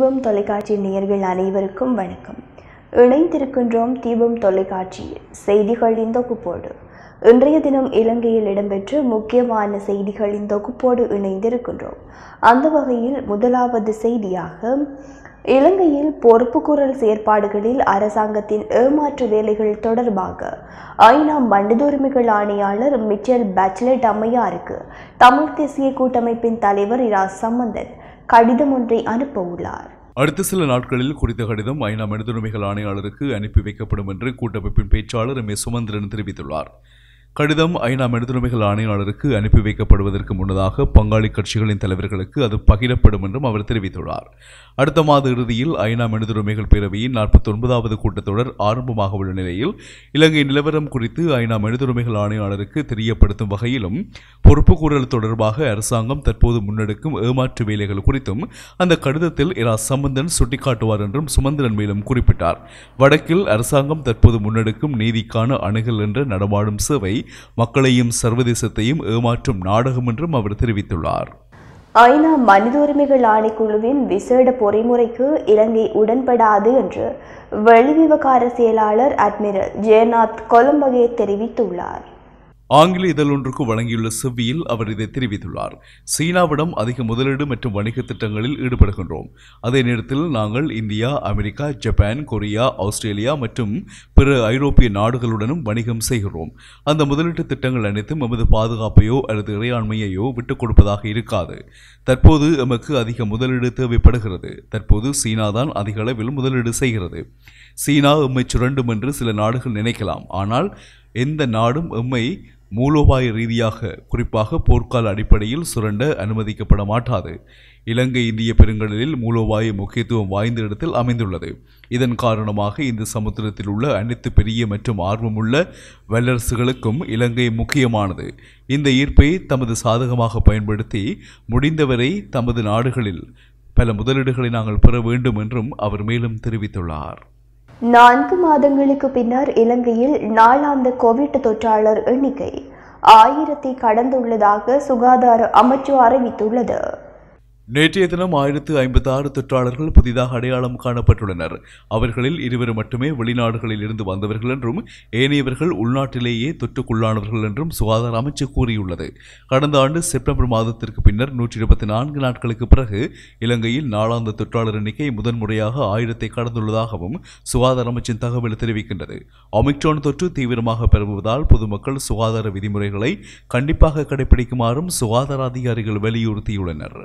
தீபம் தொலைக்காட்சி நேயர்கள் அனைவருக்கும் வணக்கம் இணைந்திருக்கின்றோம் தீபம் தொலைக்காட்சியில் செய்திகளின் தொகுப்போடு இன்றைய தினம் இலங்கையில் இடம்பெற்ற முக்கியமான செய்திகளின் தொகுப்போடு இணைந்திருக்கின்றோம் அந்த வகையில் முதலாவது செய்தியாக இலங்கையில் பொறுப்புக்கூறல் செயற்பாடுகளில் அரசாங்கத்தின் ஏமாற்று வேலைகள் தொடர்பாக ஐநா மனிதுரிமைகள் ஆணையாளர் மிச்சல் பேச்லெட் அம்மையாருக்கு தமிழ் தேசிய கூட்டமைப்பின் தலைவர் இரா சம்பந்தன் கடிதம் ஒன்றை அனுப்ப உள்ளார் அடுத்த சில நாட்களில் குறித்த கடிதம் ஐநா மனிதுரிமைகள் ஆணையாளருக்கு அனுப்பி வைக்கப்படும் என்று கூட்டமைப்பின் பேச்சாளர் எம் ஏ சுமந்திரன் தெரிவித்துள்ளார் கடிதம் ஐநா மனிதுரிமைகள் ஆணையாளருக்கு அனுப்பி வைக்கப்படுவதற்கு முன்னதாக பங்காளி கட்சிகளின் தலைவர்களுக்கு அது பகிரப்படும் என்றும் அவர் தெரிவித்துள்ளார் அடுத்த மாத இறுதியில் ஐநா மனிதுரிமைகள் பேரவையின் நாற்பத்தி ஒன்பதாவது கூட்டத்தொடர் ஆரம்பமாக உள்ள நிலையில் இலங்கை நிலவரம் குறித்து ஐநா மனிதுரிமைகள் ஆணையாளருக்கு தெரியப்படுத்தும் வகையிலும் பொறுப்புக்கூறல் தொடர்பாக அரசாங்கம் தற்போது முன்னெடுக்கும் ஏமாற்று வேலைகள் குறித்தும் அந்த கடிதத்தில் இரா சம்பந்தன் சுட்டிக்காட்டுவார் என்றும் சுமந்திரன் மேலும் குறிப்பிட்டார் வடக்கில் அரசாங்கம் தற்போது முன்னெடுக்கும் நீதிக்கான அணுகல் என்ற நடமாடும் சேவை மக்களையும் சர்வதேசத்தையும் ஏமாற்றும் நாடகம் என்றும் அவர் தெரிவித்துள்ளார் ஐநா மனித உரிமைகள் ஆணைக்குழுவின் விசேட பொறிமுறைக்கு இலங்கை உடன்படாது என்று வெளிவிவகார செயலாளர் அட்மிரல் ஜெயநாத் கொலம்பகே தெரிவித்துள்ளார் ஆங்கில இதழ் ஒன்றுக்கு வழங்கியுள்ள செவ்வியில் அவர் இதை தெரிவித்துள்ளார் சீனாவிடம் அதிக முதலீடு மற்றும் வணிக திட்டங்களில் ஈடுபடுகின்றோம் அதே நேரத்தில் நாங்கள் India America Japan Korea Australia மற்றும் பிற ஐரோப்பிய நாடுகளுடனும் வணிகம் செய்கிறோம் அந்த முதலீட்டு திட்டங்கள் அனைத்தும் எமது பாதுகாப்பையோ அல்லது இறையாண்மையையோ விட்டுக் கொடுப்பதாக இருக்காது தற்போது எமக்கு அதிக முதலீடு தேவைப்படுகிறது தற்போது சீனா தான் அதிக அளவில் முதலீடு செய்கிறது சீனா எம்மை சுரண்டும் என்று சில நாடுகள் நினைக்கலாம் ஆனால் எந்த நாடும் எம்மை மூலோபாய ரீதியாக குறிப்பாக போர்க்கால அடிப்படையில் சுரண்ட அனுமதிக்கப்பட மாட்டாது இலங்கை இந்திய பெருங்கடலில் மூலோபாய முக்கியத்துவம் வாய்ந்த இடத்தில் அமைந்துள்ளது இதன் காரணமாக இந்த சமுத்திரத்தில் உள்ள அனைத்து பெரிய மற்றும் ஆர்வமுள்ள வல்லரசுகளுக்கும் இலங்கை முக்கியமானது இந்த ஈர்ப்பை தமது சாதகமாக பயன்படுத்தி முடிந்தவரை தமது நாடுகளில் பல முதலீடுகளை நாங்கள் பெற வேண்டும் என்றும் அவர் மேலும் தெரிவித்துள்ளார் நான்கு மாதங்களுக்கு பின்னர் இலங்கையில் நாளாந்த கோவிட் தொற்றாளர் எண்ணிக்கை ஆயிரத்தை கடந்துள்ளதாக சுகாதார அமைச்சு அறிவித்துள்ளது நேற்றைய தினம் ஆயிரத்து ஐம்பத்தி ஆறு தொற்றாளர்கள் புதிதாக அடையாளம் காணப்பட்டுள்ளனர் அவர்களில் இருவர் மட்டுமே வெளிநாடுகளில் இருந்து வந்தவர்கள் என்றும் ஏனையவர்கள் உள்நாட்டிலேயே தொற்றுக்குள்ளானவர்கள் என்றும் சுகாதார அமைச்சு கூறியுள்ளது கடந்த ஆண்டு செப்டம்பர் மாதத்திற்கு பின்னர் நூற்றி இருபத்தி நான்கு நாட்களுக்கு பிறகு இலங்கையில் நாளாந்த தொற்றாளர் எண்ணிக்கை முதன்முறையாக ஆயிரத்தை கடந்துள்ளதாகவும் சுகாதார அமைச்சின் தகவல் தெரிவிக்கின்றது ஒமிக்ரான் தொற்று தீவிரமாக பரவுவதால் பொதுமக்கள் சுகாதார விதிமுறைகளை கண்டிப்பாக கடைபிடிக்குமாறும் சுகாதார அதிகாரிகள் வலியுறுத்தியுள்ளனர்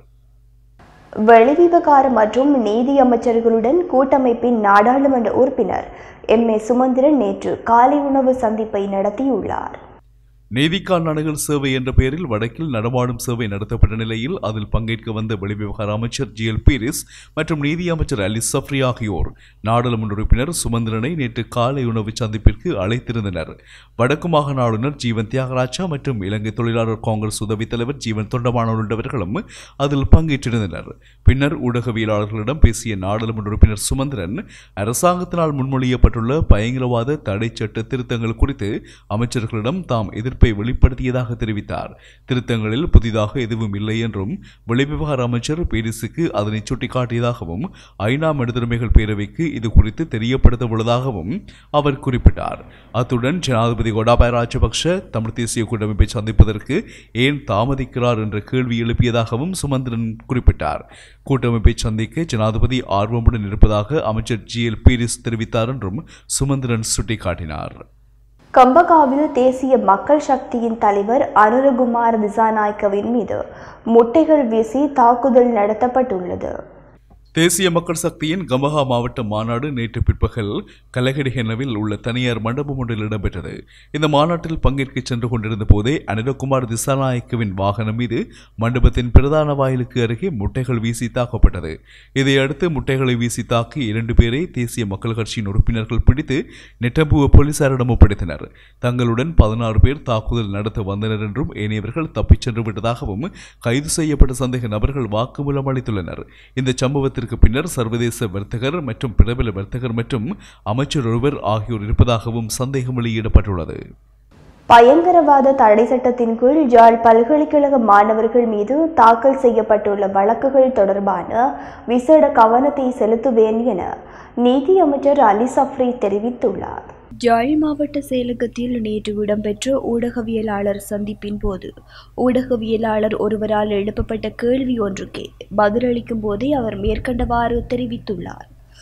வெளிவிவகார மற்றும் நீதி அமைச்சர்களுடன் கூட்டமைப்பின் நாடாளுமன்ற உறுப்பினர் எம் ஏ சுமந்திரன் நேற்று காலை உணவு சந்திப்பை நடத்தியுள்ளார் நீதிக்கான அணுகல் சேவை என்ற பெயரில் வடக்கில் நடமாடும் சேவை நடத்தப்பட்ட நிலையில் அதில் பங்கேற்க வந்த வெளிவிவகார அமைச்சர் ஜி எல் பீரிஸ் மற்றும் நீதி அமைச்சர் அலி சஃப்ரி ஆகியோர் நாடாளுமன்ற உறுப்பினர் சுமந்திரனை நேற்று காலை உணவு சந்திப்பிற்கு அழைத்திருந்தனர் வடக்கு மாகாண ஆளுநர் ஜீவன் தியாகராஜா மற்றும் இலங்கை தொழிலாளர் காங்கிரஸ் உதவித் தலைவர் ஜீவன் தொண்டமான் உள்ளிட்டவர்களும் அதில் பங்கேற்றிருந்தனர் பின்னர் ஊடகவியலாளர்களிடம் பேசிய நாடாளுமன்ற உறுப்பினர் சுமந்திரன் அரசாங்கத்தினால் முன்மொழியப்பட்டுள்ள பயங்கரவாத தடை சட்ட திருத்தங்கள் குறித்து அமைச்சர்களிடம் தாம் எதிர்ப்பு எதிர்ப்பை வெளிப்படுத்தியதாக தெரிவித்தார் திருத்தங்களில் புதிதாக எதுவும் இல்லை என்றும் வெளிவிவகார அமைச்சர் பேரிஸுக்கு அதனை சுட்டிக்காட்டியதாகவும் ஐநா மனிதுரிமைகள் பேரவைக்கு இது குறித்து தெரியப்படுத்த உள்ளதாகவும் அவர் குறிப்பிட்டார் அத்துடன் ஜனாதிபதி கோடாபாய ராஜபக்ஷ தமிழ் தேசிய கூட்டமைப்பை சந்திப்பதற்கு ஏன் தாமதிக்கிறார் என்ற கேள்வி எழுப்பியதாகவும் சுமந்திரன் குறிப்பிட்டார் கூட்டமைப்பை சந்திக்க ஜனாதிபதி ஆர்வமுடன் இருப்பதாக அமைச்சர் ஜி எல் பீரிஸ் தெரிவித்தார் என்றும் சுமந்திரன் சுட்டிக்காட்டினார் கம்பகாவில் தேசிய மக்கள் சக்தியின் தலைவர் அனுரகுமார் திசாநாயக்கவின் மீது முட்டைகள் வீசி தாக்குதல் நடத்தப்பட்டுள்ளது தேசிய மக்கள் சக்தியின் கம்பஹா மாவட்ட மாநாடு நேற்று பிற்பகல் கலகடிஹெனவில் உள்ள தனியார் மண்டபம் ஒன்றில் இடம்பெற்றது இந்த மாநாட்டில் பங்கேற்க சென்று கொண்டிருந்த போதே அனிலகுமார் திசாநாயக்கவின் வாகனம் மீது மண்டபத்தின் பிரதான வாயிலுக்கு அருகே முட்டைகள் வீசி தாக்கப்பட்டது இதையடுத்து முட்டைகளை வீசி தாக்கி இரண்டு பேரை தேசிய மக்கள் கட்சியின் உறுப்பினர்கள் பிடித்து நெட்டம்புவ போலீசாரிடம் ஒப்படைத்தனர் தங்களுடன் பதினாறு பேர் தாக்குதல் நடத்த வந்தனர் என்றும் ஏனையவர்கள் தப்பிச் சென்று விட்டதாகவும் கைது செய்யப்பட்ட சந்தேக நபர்கள் வாக்குமூலம் அளித்துள்ளனர் இந்த சம்பவத்திற்கு பின்னர் சர்வதேச வர்த்தகர் மற்றும் பிரபல வர்த்தகர் மற்றும் அமைச்சர் ஒருவர் ஆகியோர் இருப்பதாகவும் சந்தேகம் வெளியிடப்பட்டுள்ளது பயங்கரவாத தடை சட்டத்தின் கீழ் ஜாழ் பல்கலைக்கழக மாணவர்கள் மீது தாக்கல் செய்யப்பட்டுள்ள வழக்குகள் தொடர்பான விசேட கவனத்தை செலுத்துவேன் என நீதி அமைச்சர் அலி சஃப்ரி தெரிவித்துள்ளார் ஜாழ் மாவட்ட செயலகத்தில் நேற்று இடம்பெற்ற ஊடகவியலாளர் சந்திப்பின் போது ஊடகவியலாளர் ஒருவரால் எழுப்பப்பட்ட கேள்வி ஒன்றுக்கே பதிலளிக்கும் போதே அவர் மேற்கண்டவாறு தெரிவித்துள்ளார்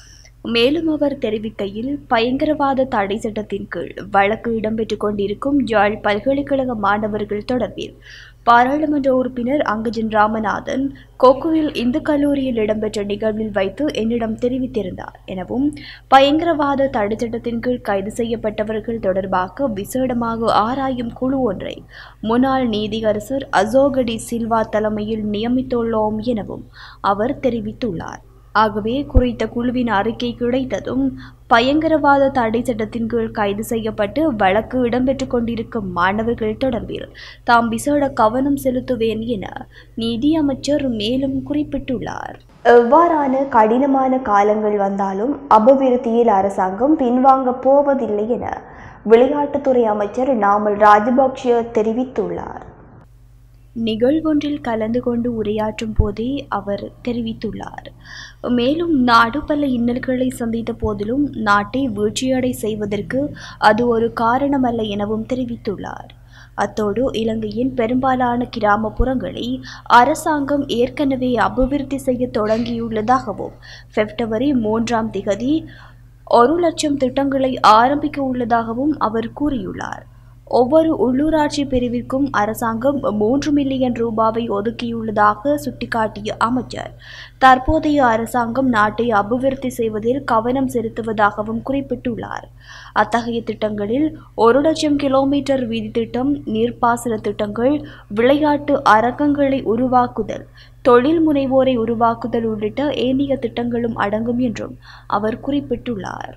மேலும் அவர் தெரிவிக்கையில் பயங்கரவாத தடை சட்டத்தின் கீழ் வழக்கு இடம்பெற்றுக் கொண்டிருக்கும் ஜாழ் பல்கலைக்கழக மாணவர்கள் தொடர்பில் பாராளுமன்ற உறுப்பினர் அங்கஜன் ராமநாதன் கொக்குவில் இந்து கல்லூரியில் இடம்பெற்ற நிகழ்வில் வைத்து என்னிடம் தெரிவித்திருந்தார் எனவும் பயங்கரவாத தடை சட்டத்தின் கீழ் கைது செய்யப்பட்டவர்கள் தொடர்பாக விசேடமாக ஆராயும் குழு ஒன்றை முன்னாள் நீதியரசர் அசோகடி சில்வா தலைமையில் நியமித்துள்ளோம் எனவும் அவர் தெரிவித்துள்ளார் ஆகவே குறித்த குழுவின் அறிக்கை கிடைத்ததும் பயங்கரவாத தடை சட்டத்தின் கீழ் கைது செய்யப்பட்டு வழக்கு இடம்பெற்றுக் கொண்டிருக்கும் மாணவர்கள் தொடர்பில் தாம் விசேட கவனம் செலுத்துவேன் என நீதி அமைச்சர் மேலும் குறிப்பிட்டுள்ளார் எவ்வாறான கடினமான காலங்கள் வந்தாலும் அபிவிருத்தியில் அரசாங்கம் பின்வாங்கப் போவதில்லை என விளையாட்டுத்துறை அமைச்சர் நாமல் ராஜபக்ஷ தெரிவித்துள்ளார் நிகழ்வொன்றில் கலந்து கொண்டு உரையாற்றும் போதே அவர் தெரிவித்துள்ளார் மேலும் நாடு பல இன்னல்களை சந்தித்த போதிலும் நாட்டை வீழ்ச்சியடை செய்வதற்கு அது ஒரு காரணமல்ல எனவும் தெரிவித்துள்ளார் அத்தோடு இலங்கையின் பெரும்பாலான கிராமப்புறங்களை அரசாங்கம் ஏற்கனவே அபிவிருத்தி செய்ய தொடங்கியுள்ளதாகவும் பிப்ரவரி மூன்றாம் திகதி ஒரு லட்சம் திட்டங்களை ஆரம்பிக்க உள்ளதாகவும் அவர் கூறியுள்ளார் ஒவ்வொரு உள்ளூராட்சி பிரிவிற்கும் அரசாங்கம் மூன்று மில்லியன் ரூபாவை ஒதுக்கியுள்ளதாக சுட்டிக்காட்டிய அமைச்சர் தற்போதைய அரசாங்கம் நாட்டை அபிவிருத்தி செய்வதில் கவனம் செலுத்துவதாகவும் குறிப்பிட்டுள்ளார் அத்தகைய திட்டங்களில் ஒரு லட்சம் கிலோமீட்டர் வீதி திட்டம் நீர்ப்பாசன திட்டங்கள் விளையாட்டு அரங்கங்களை உருவாக்குதல் தொழில் முனைவோரை உருவாக்குதல் உள்ளிட்ட ஏனைய திட்டங்களும் அடங்கும் என்றும் அவர் குறிப்பிட்டுள்ளார்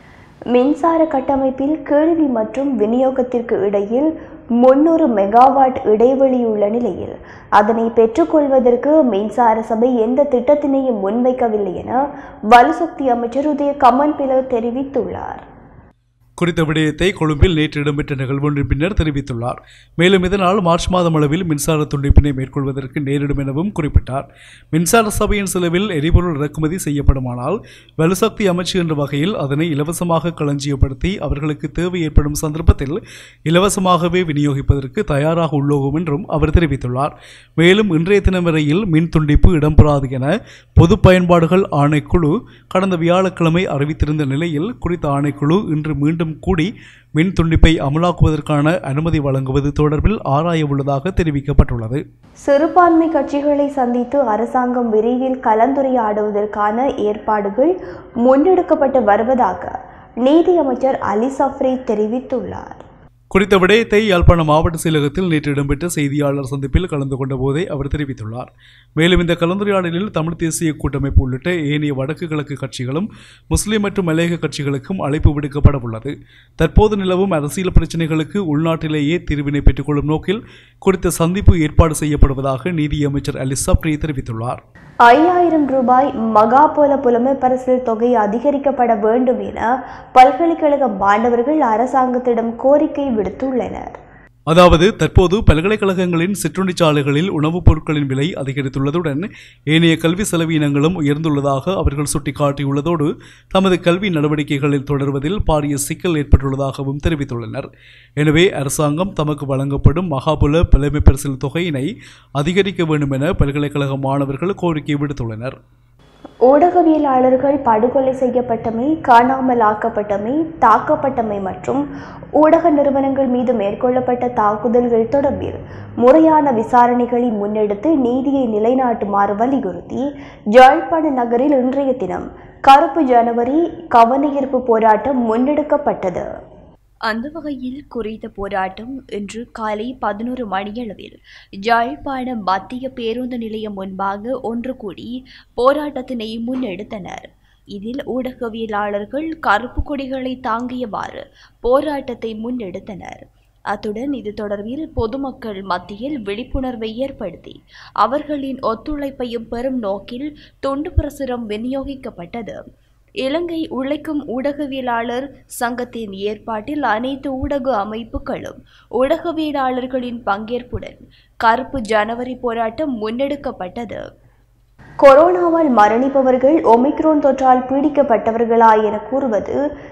மின்சார கட்டமைப்பில் கேள்வி மற்றும் விநியோகத்திற்கு இடையில் முன்னூறு மெகாவாட் இடைவெளி உள்ள நிலையில் அதனை பெற்றுக்கொள்வதற்கு மின்சார சபை எந்த திட்டத்தினையும் முன்வைக்கவில்லை என வலுசக்தி அமைச்சர் உதய கமன் பில தெரிவித்துள்ளார் குறித்த விடயத்தை கொழும்பில் நேற்று இடம்பெற்ற நிகழ்வொன்றின் பின்னர் தெரிவித்துள்ளார் மேலும் இதனால் மார்ச் மாதம் அளவில் மின்சார துண்டிப்பினை மேற்கொள்வதற்கு நேரிடும் எனவும் குறிப்பிட்டார் மின்சார சபையின் செலவில் எரிபொருள் இறக்குமதி செய்யப்படுமானால் வலுசக்தி அமைச்சு என்ற வகையில் அதனை இலவசமாக களஞ்சியப்படுத்தி அவர்களுக்கு தேவை ஏற்படும் சந்தர்ப்பத்தில் இலவசமாகவே விநியோகிப்பதற்கு தயாராக உள்ளோம் என்றும் அவர் தெரிவித்துள்ளார் மேலும் இன்றைய தினம் வரையில் மின் துண்டிப்பு இடம்பெறாது என பொது பயன்பாடுகள் ஆணைக்குழு கடந்த வியாழக்கிழமை அறிவித்திருந்த நிலையில் குறித்த ஆணைக்குழு இன்று மீண்டும் கூடி மின் துண்டிப்பை அமலாக்குவதற்கான அனுமதி வழங்குவது தொடர்பில் ஆராய உள்ளதாக தெரிவிக்கப்பட்டுள்ளது சிறுபான்மை கட்சிகளை சந்தித்து அரசாங்கம் விரைவில் கலந்துரையாடுவதற்கான ஏற்பாடுகள் முன்னெடுக்கப்பட்டு வருவதாக நீதி அமைச்சர் அலி சஃப்ரி தெரிவித்துள்ளார் குறித்த விடயத்தை யாழ்ப்பாண மாவட்ட செயலகத்தில் நேற்று இடம்பெற்ற செய்தியாளர் சந்திப்பில் கலந்து கொண்ட போதே அவர் தெரிவித்துள்ளார் மேலும் இந்த கலந்துரையாடலில் தமிழ் தேசிய கூட்டமைப்பு உள்ளிட்ட ஏனைய வடக்கு கிழக்கு கட்சிகளும் முஸ்லிம் மற்றும் மலையக கட்சிகளுக்கும் அழைப்பு விடுக்கப்பட உள்ளது தற்போது நிலவும் அரசியல் பிரச்சினைகளுக்கு உள்நாட்டிலேயே தீர்வினை பெற்றுக்கொள்ளும் நோக்கில் குறித்த சந்திப்பு ஏற்பாடு செய்யப்படுவதாக நீதியமைச்சர் அலி சப்ரி தெரிவித்துள்ளார் ஐயாயிரம் ரூபாய் மகாபோல புலமை பரிசில் தொகை அதிகரிக்கப்பட வேண்டும் என பல்கலைக்கழக மாணவர்கள் அரசாங்கத்திடம் கோரிக்கை விடுத்துள்ளனர் அதாவது தற்போது பல்கலைக்கழகங்களின் சிற்றுண்டிச்சாலைகளில் உணவுப் பொருட்களின் விலை அதிகரித்துள்ளதுடன் ஏனைய கல்வி செலவினங்களும் உயர்ந்துள்ளதாக அவர்கள் சுட்டிக்காட்டியுள்ளதோடு தமது கல்வி நடவடிக்கைகளில் தொடர்வதில் பாரிய சிக்கல் ஏற்பட்டுள்ளதாகவும் தெரிவித்துள்ளனர் எனவே அரசாங்கம் தமக்கு வழங்கப்படும் மகாபுல புலமை பரிசில் தொகையினை அதிகரிக்க வேண்டும் என பல்கலைக்கழக மாணவர்கள் கோரிக்கை விடுத்துள்ளனர் ஊடகவியலாளர்கள் படுகொலை செய்யப்பட்டமை காணாமல் ஆக்கப்பட்டமை தாக்கப்பட்டமை மற்றும் ஊடக நிறுவனங்கள் மீது மேற்கொள்ளப்பட்ட தாக்குதல்கள் தொடர்பில் முறையான விசாரணைகளை முன்னெடுத்து நீதியை நிலைநாட்டுமாறு வலியுறுத்தி யாழ்ப்பாண நகரில் இன்றைய தினம் கருப்பு ஜனவரி கவனஈர்ப்பு போராட்டம் முன்னெடுக்கப்பட்டது அந்த வகையில் குறித்த போராட்டம் இன்று காலை பதினோரு மணியளவில் யாழ்ப்பாண மத்திய பேருந்து நிலையம் முன்பாக ஒன்று கூடி போராட்டத்தினை முன்னெடுத்தனர் இதில் ஊடகவியலாளர்கள் கருப்பு கொடிகளை தாங்கியவாறு போராட்டத்தை முன்னெடுத்தனர் அத்துடன் இது தொடர்பில் பொதுமக்கள் மத்தியில் விழிப்புணர்வை ஏற்படுத்தி அவர்களின் ஒத்துழைப்பையும் பெறும் நோக்கில் துண்டு பிரசுரம் விநியோகிக்கப்பட்டது இலங்கை உழைக்கும் ஊடகவியலாளர் சங்கத்தின் ஏற்பாட்டில் அனைத்து ஊடக அமைப்புகளும் ஊடகவியலாளர்களின் பங்கேற்புடன் கருப்பு ஜனவரி போராட்டம் முன்னெடுக்கப்பட்டது கொரோனாவால் மரணிப்பவர்கள் ஒமிக்ரோன் தொற்றால் பீடிக்கப்பட்டவர்களா என கூறுவது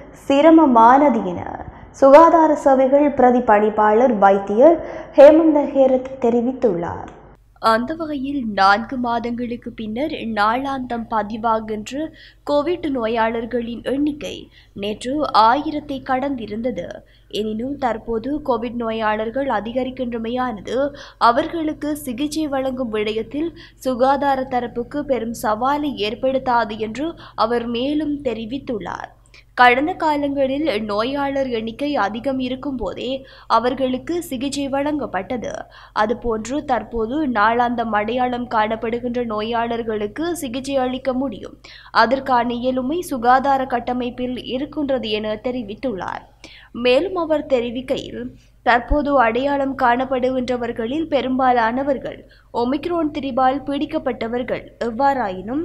சிரமமானது என சுகாதார சேவைகள் பிரதி பணிப்பாளர் வைத்தியர் ஹேமந்த ஹேரத் தெரிவித்துள்ளார் அந்த வகையில் நான்கு மாதங்களுக்கு பின்னர் நாளாந்தம் பதிவாகின்ற கோவிட் நோயாளர்களின் எண்ணிக்கை நேற்று ஆயிரத்தை கடந்திருந்தது எனினும் தற்போது கோவிட் நோயாளர்கள் அதிகரிக்கின்றமையானது அவர்களுக்கு சிகிச்சை வழங்கும் விடயத்தில் சுகாதார தரப்புக்கு பெரும் சவாலை ஏற்படுத்தாது என்று அவர் மேலும் தெரிவித்துள்ளார் கடந்த காலங்களில் நோயாளர் எண்ணிக்கை அதிகம் இருக்கும் போதே அவர்களுக்கு சிகிச்சை வழங்கப்பட்டது அதுபோன்று தற்போது நாளாந்தம் அடையாளம் காணப்படுகின்ற நோயாளர்களுக்கு சிகிச்சை அளிக்க முடியும் அதற்கான இயலுமை சுகாதார கட்டமைப்பில் இருக்கின்றது என தெரிவித்துள்ளார் மேலும் அவர் தெரிவிக்கையில் தற்போது அடையாளம் காணப்படுகின்றவர்களில் பெரும்பாலானவர்கள் ஒமிக்ரோன் திரிபால் பீடிக்கப்பட்டவர்கள் எவ்வாறாயினும்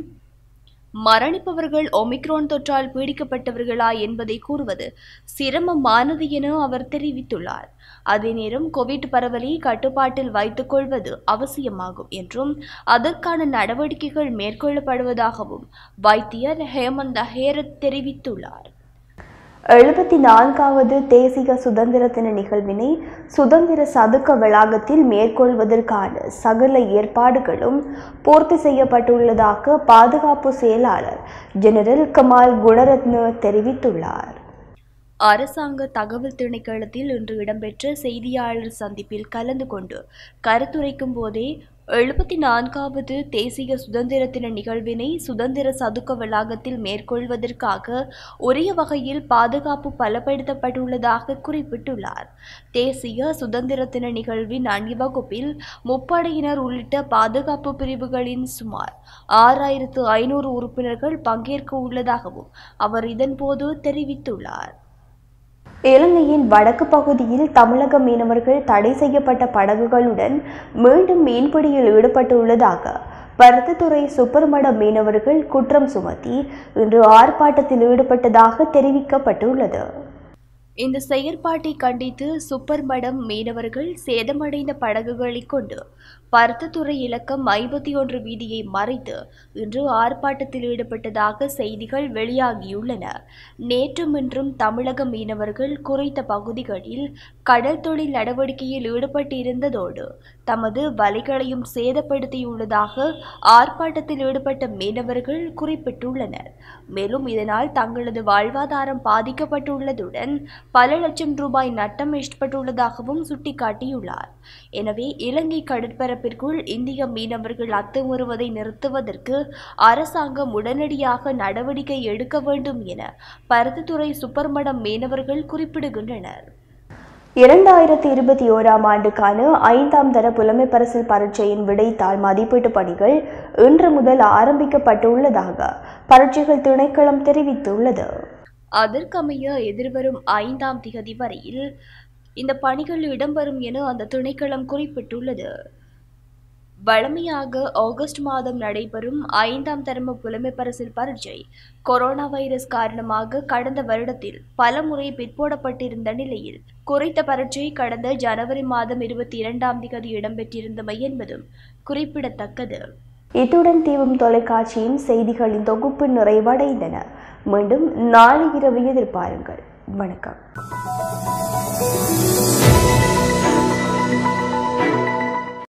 மரணிப்பவர்கள் ஒமிக்ரோன் தொற்றால் பீடிக்கப்பட்டவர்களா என்பதை கூறுவது சிரமமானது என அவர் தெரிவித்துள்ளார் அதே நேரம் கோவிட் பரவலை கட்டுப்பாட்டில் வைத்துக் கொள்வது அவசியமாகும் என்றும் அதற்கான நடவடிக்கைகள் மேற்கொள்ளப்படுவதாகவும் வைத்தியர் ஹேமந்த் ஹேரத் தெரிவித்துள்ளார் எழுபத்தி நான்காவது தேசிய சுதந்திர தின நிகழ்வினை சுதந்திர சதுக்க வளாகத்தில் மேற்கொள்வதற்கான சகல ஏற்பாடுகளும் பூர்த்தி செய்யப்பட்டுள்ளதாக பாதுகாப்பு செயலாளர் ஜெனரல் கமால் குணரத்ன தெரிவித்துள்ளார் அரசாங்க தகவல் திணைக்களத்தில் இன்று இடம்பெற்ற செய்தியாளர் சந்திப்பில் கலந்து கொண்டு கருத்துரைக்கும் போதே எழுபத்தி நான்காவது தேசிய சுதந்திர தின நிகழ்வினை சுதந்திர சதுக்க வளாகத்தில் மேற்கொள்வதற்காக உரிய வகையில் பாதுகாப்பு பலப்படுத்தப்பட்டுள்ளதாக குறிப்பிட்டுள்ளார் தேசிய சுதந்திர தின நிகழ்வின் அணிவகுப்பில் முப்படையினர் உள்ளிட்ட பாதுகாப்பு பிரிவுகளின் சுமார் ஆறாயிரத்து ஐநூறு உறுப்பினர்கள் பங்கேற்க உள்ளதாகவும் அவர் இதன்போது தெரிவித்துள்ளார் இலங்கையின் வடக்கு பகுதியில் தமிழக மீனவர்கள் தடை செய்யப்பட்ட படகுகளுடன் மீண்டும் மீன்பிடியில் ஈடுபட்டுள்ளதாக பருத்தித்துறை சுப்பர்மட மீனவர்கள் குற்றம் சுமத்தி இன்று ஆர்ப்பாட்டத்தில் ஈடுபட்டதாக தெரிவிக்கப்பட்டுள்ளது இந்த செயற்பாட்டை கண்டித்து சுப்பர்மடம் மீனவர்கள் சேதமடைந்த படகுகளை கொண்டு பருத்தத்துறை இலக்கம் ஐம்பத்தி ஒன்று வீதியை மறைத்து இன்று ஆர்ப்பாட்டத்தில் ஈடுபட்டதாக செய்திகள் வெளியாகியுள்ளன நேற்றும் இன்றும் தமிழக மீனவர்கள் குறித்த பகுதிகளில் கடல் தொழில் நடவடிக்கையில் ஈடுபட்டிருந்ததோடு தமது வலைகளையும் சேதப்படுத்தியுள்ளதாக ஆர்ப்பாட்டத்தில் ஈடுபட்ட மீனவர்கள் குறிப்பிட்டுள்ளனர் மேலும் இதனால் தங்களது வாழ்வாதாரம் பாதிக்கப்பட்டுள்ளதுடன் பல லட்சம் ரூபாய் நட்டம் ஏற்பட்டுள்ளதாகவும் சுட்டிக்காட்டியுள்ளார் எனவே இலங்கை கடற்பரப்பிற்குள் இந்திய மீனவர்கள் அத்துமீறுவதை நிறுத்துவதற்கு அரசாங்கம் உடனடியாக நடவடிக்கை எடுக்க வேண்டும் என பருத்தித்துறை சுப்பர்மடம் மீனவர்கள் குறிப்பிடுகின்றனர் இரண்டாயிரத்தி இருபத்தி ஓராம் ஆண்டுக்கான ஐந்தாம் தர புலமை பரிசில் பரீட்சையின் விடைத்தாள் மதிப்பீட்டு பணிகள் இன்று முதல் ஆரம்பிக்கப்பட்டுள்ளதாக பரீட்சைகள் திணைக்களம் தெரிவித்துள்ளது அதற்கமைய எதிர்வரும் ஐந்தாம் திகதி வரையில் இந்த பணிகள் இடம்பெறும் என அந்த திணைக்களம் குறிப்பிட்டுள்ளது வழமையாக ஆகஸ்ட் மாதம் நடைபெறும் ஐந்தாம் தரம புலமை பரிசில் பரீட்சை கொரோனா வைரஸ் காரணமாக கடந்த வருடத்தில் பல முறை பிற்போடப்பட்டிருந்த நிலையில் குறித்த பரீட்சை கடந்த ஜனவரி மாதம் இருபத்தி இரண்டாம் திகதி இடம்பெற்றிருந்தமை என்பதும் குறிப்பிடத்தக்கது இத்துடன் தீவும் தொலைக்காட்சியின் செய்திகளின் தொகுப்பு நிறைவடைந்தன மீண்டும் நாளை இரவு எதிர்பாருங்கள் வணக்கம்